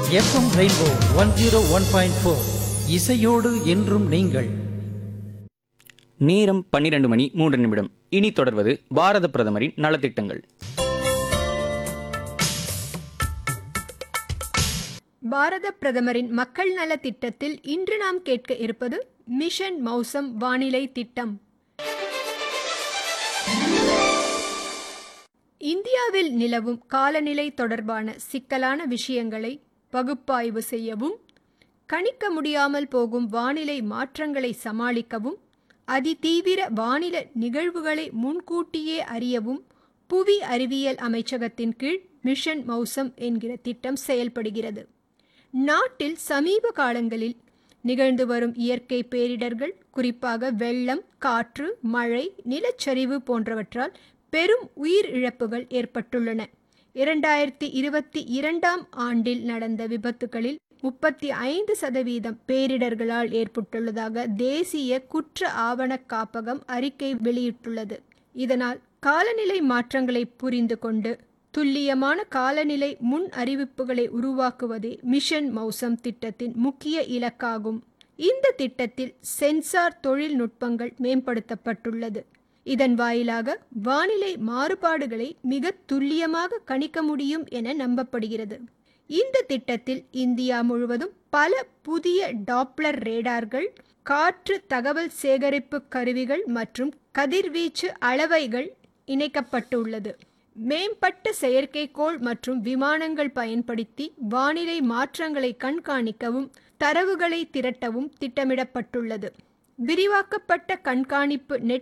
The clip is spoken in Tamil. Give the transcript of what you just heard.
FM rainbow one zero one point four இசையோடு என்றும் நீங்கள் நேரம் பன்னிரண்டு மணி மூன்று நிமிடம் இனி தொடர்வது பாரத பிரதமரின் நலத்திட்டங்கள் பாரத பிரதமரின் மக்கள் நல திட்டத்தில் இன்று நாம் கேட்க இருப்பது மிஷன் மௌசம் வானிலை திட்டம் இந்தியாவில் நிலவும் காலநிலை தொடர்பான சிக்கலான விஷயங்களை பகுப்பாய்வு செய்யவும் கணிக்க முடியாமல் போகும் வானிலை மாற்றங்களை சமாளிக்கவும் அதிதீவிர வானிலை நிகழ்வுகளை முன்கூட்டியே அறியவும் புவி அறிவியல் அமைச்சகத்தின் கீழ் மிஷன் மௌசம் என்கிற திட்டம் செயல்படுகிறது நாட்டில் சமீப காலங்களில் நிகழ்ந்து வரும் இயற்கை பேரிடர்கள் குறிப்பாக வெள்ளம் காற்று மழை நிலச்சரிவு போன்றவற்றால் பெரும் உயிர் இழப்புகள் ஏற்பட்டுள்ளன இரண்டாயிரத்தி இருபத்தி இரண்டாம் ஆண்டில் நடந்த விபத்துகளில் முப்பத்தி ஐந்து சதவீதம் பேரிடர்களால் ஏற்பட்டுள்ளதாக தேசிய குற்ற ஆவண காப்பகம் அறிக்கை வெளியிட்டுள்ளது இதனால் காலநிலை மாற்றங்களை புரிந்து கொண்டு துல்லியமான காலநிலை முன் அறிவிப்புகளை உருவாக்குவதே மிஷன் மௌசம் திட்டத்தின் முக்கிய இலக்காகும் இந்த திட்டத்தில் சென்சார் தொழில்நுட்பங்கள் மேம்படுத்தப்பட்டுள்ளது இதன் வாயிலாக வானிலை மாறுபாடுகளை மிக துல்லியமாக கணிக்க முடியும் என நம்பப்படுகிறது இந்த திட்டத்தில் இந்தியா முழுவதும் பல புதிய டாப்ளர் ரேடார்கள் காற்று தகவல் சேகரிப்பு கருவிகள் மற்றும் கதிர்வீச்சு அளவைகள் இணைக்கப்பட்டுள்ளது மேம்பட்ட செயற்கைக்கோள் மற்றும் விமானங்கள் பயன்படுத்தி வானிலை மாற்றங்களை கண்காணிக்கவும் தரவுகளை திரட்டவும் திட்டமிடப்பட்டுள்ளது விரிவாக்கப்பட்ட கண்காணிப்பு நெட்